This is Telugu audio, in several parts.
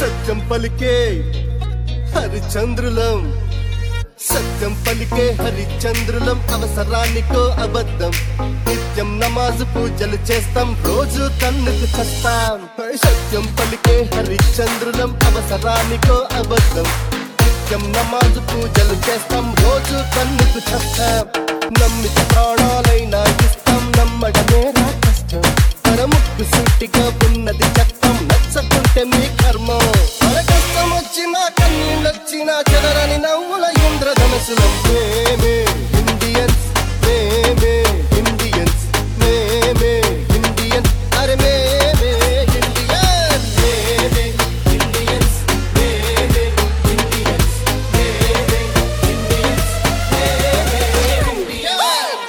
సత్యం పలికే హరిచంద్రులం సత్యం పలికే హరిచంద్రులం అవసరానికో అబద్ధం నిత్యం నమాజు పూజలు చేస్తాం రోజు కన్నుకు చస్తాం సత్యం పలికే హరిచంద్రులం అవసరానికో అబద్ధం నిత్యం నమాజు పూజలు చేస్తాం రోజు కన్నుకు చస్తాం నమ్మిత ప్రాణాలైనా ఇస్తాం నమ్మడమే రా కష్టం పరముక్కు సూటిగా ఉన్నది చట్టం నచ్చకుంటే మీ కర్మం మన కష్టం వచ్చినా కన్నీళ్ళొచ్చినా చెదరని నవ్వుల ఇంద్రధనసులం మేమే ఇండియన్స్ మేమే ఇండియన్స్ మేమే ఇండియన్స్ అరే మేమే ఇండియన్స్ మేమే ఇండియన్స్ మేమే ఇండియన్స్ మేమే ఇండియన్స్ మేమే ఇండియన్స్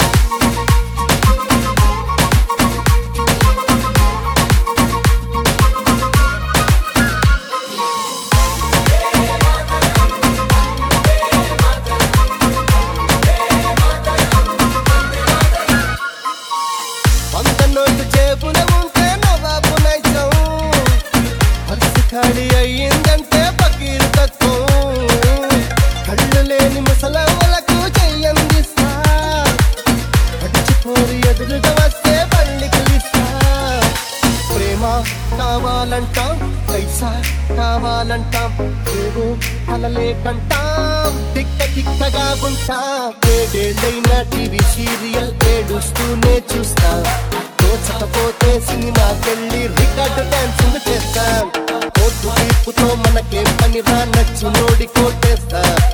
వంద నోటు జేబున ఉంటే నవాబు నైజం పర్సు ఖాళీ అయ్యిందంటే పకీరు తత్వం కళ్ళు లేని ముసలమ్మలకు చెయ్యందిస్తా పడిచిపోరి ఎదురుగా వస్తే పళ్ళికి ఇస్తా ప్రేమ కావాలంటాం పైసా కావాలంటాం ఏవో కలలే కంటాం తిక్క తిక్కగా ఉంటాం ఏడేళ్ళైనా టీవీ సీరియల్ ఏడుస్తూనే చూస్తా తోచకపోతే సినిమాకెళ్ళి రికార్డు డాన్సులు చేస్తాం కోర్టు తీర్పుతో మనకేం పని రా నచ్చి నోడి కోటేస్తా